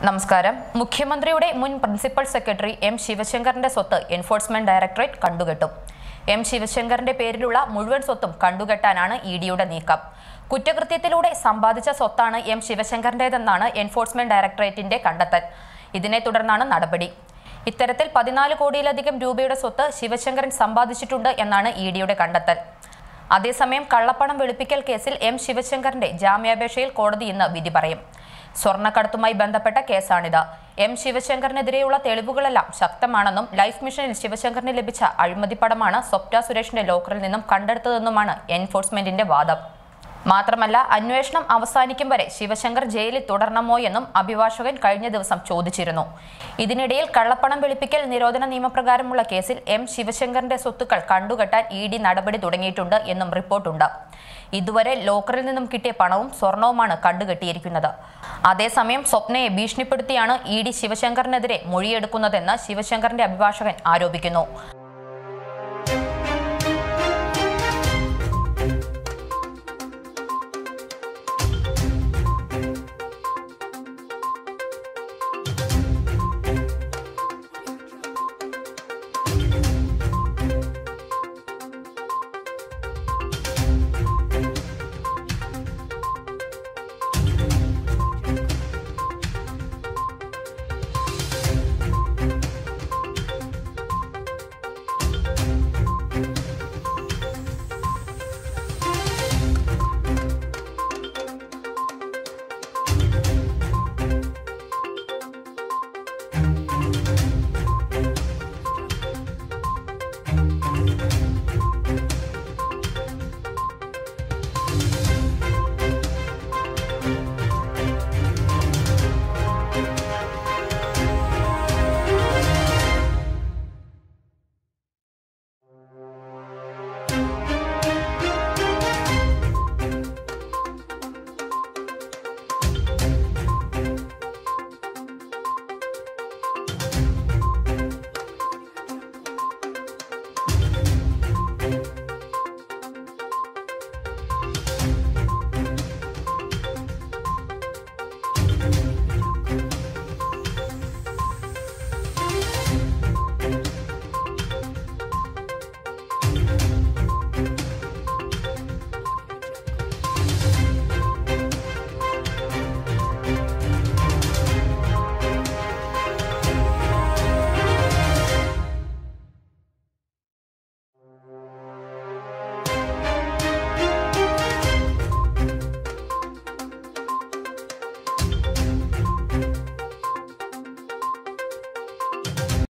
നമസ്കാരം മുഖ്യമന്ത്രിയുടെ മുൻ പ്രിൻസിപ്പൽ സെക്രട്ടറി എം ശിവശങ്കറിന്റെ സ്വത്ത് എൻഫോഴ്സ്മെന്റ് ഡയറക്ടറേറ്റ് കണ്ടുകെട്ടും എം ശിവശങ്കറിന്റെ പേരിലുള്ള മുഴുവൻ സ്വത്തും കണ്ടുകെട്ടാനാണ് ഇ ഡിയുടെ നീക്കം കുറ്റകൃത്യത്തിലൂടെ സമ്പാദിച്ച സ്വത്താണ് എം ശിവശങ്കറിന്റേതെന്നാണ് എൻഫോഴ്സ്മെന്റ് ഡയറക്ടറേറ്റിന്റെ കണ്ടെത്തൽ ഇതിനെ തുടർന്നാണ് നടപടി ഇത്തരത്തിൽ പതിനാല് കോടിയിലധികം രൂപയുടെ സ്വത്ത് ശിവശങ്കരൻ സമ്പാദിച്ചിട്ടുണ്ട് എന്നാണ് ഇ ഡിയുടെ കണ്ടെത്തൽ അതേസമയം കള്ളപ്പണം വെളുപ്പിക്കൽ കേസിൽ എം ശിവശങ്കറിന്റെ ജാമ്യാപേക്ഷയിൽ കോടതി ഇന്ന് വിധി പറയും സ്വർണ്ണക്കടത്തുമായി ബന്ധപ്പെട്ട കേസാണിത് എം ശിവശങ്കറിനെതിരെയുള്ള തെളിവുകളെല്ലാം ശക്തമാണെന്നും ലൈഫ് മിഷനിൽ ശിവശങ്കറിന് ലഭിച്ച അഴിമതിപ്പടമാണ് സ്വപ്ന സുരേഷിന്റെ ലോക്കറിൽ നിന്നും കണ്ടെടുത്തതെന്നുമാണ് എൻഫോഴ്സ്മെന്റിന്റെ വാദം മാത്രമല്ല അന്വേഷണം അവസാനിക്കും വരെ ശിവശങ്കർ ജയിലിൽ തുടരണമോ എന്നും അഭിഭാഷകൻ കഴിഞ്ഞ ദിവസം ചോദിച്ചിരുന്നു ഇതിനിടയിൽ കള്ളപ്പണം വെളുപ്പിക്കൽ നിരോധന നിയമപ്രകാരമുള്ള കേസിൽ എം ശിവശങ്കറിന്റെ സ്വത്തുക്കൾ കണ്ടുകെട്ടാൻ ഇ ഡി നടപടി തുടങ്ങിയിട്ടുണ്ട് എന്നും റിപ്പോർട്ടുണ്ട് ഇതുവരെ ലോക്കറിൽ നിന്നും കിട്ടിയ പണവും സ്വർണവുമാണ് കണ്ടുകെട്ടിയിരിക്കുന്നത് അതേസമയം സ്വപ്നയെ ഭീഷണിപ്പെടുത്തിയാണ് ഇ ഡി ശിവശങ്കറിനെതിരെ മൊഴിയെടുക്കുന്നതെന്ന് ശിവശങ്കറിന്റെ അഭിഭാഷകൻ ആരോപിക്കുന്നു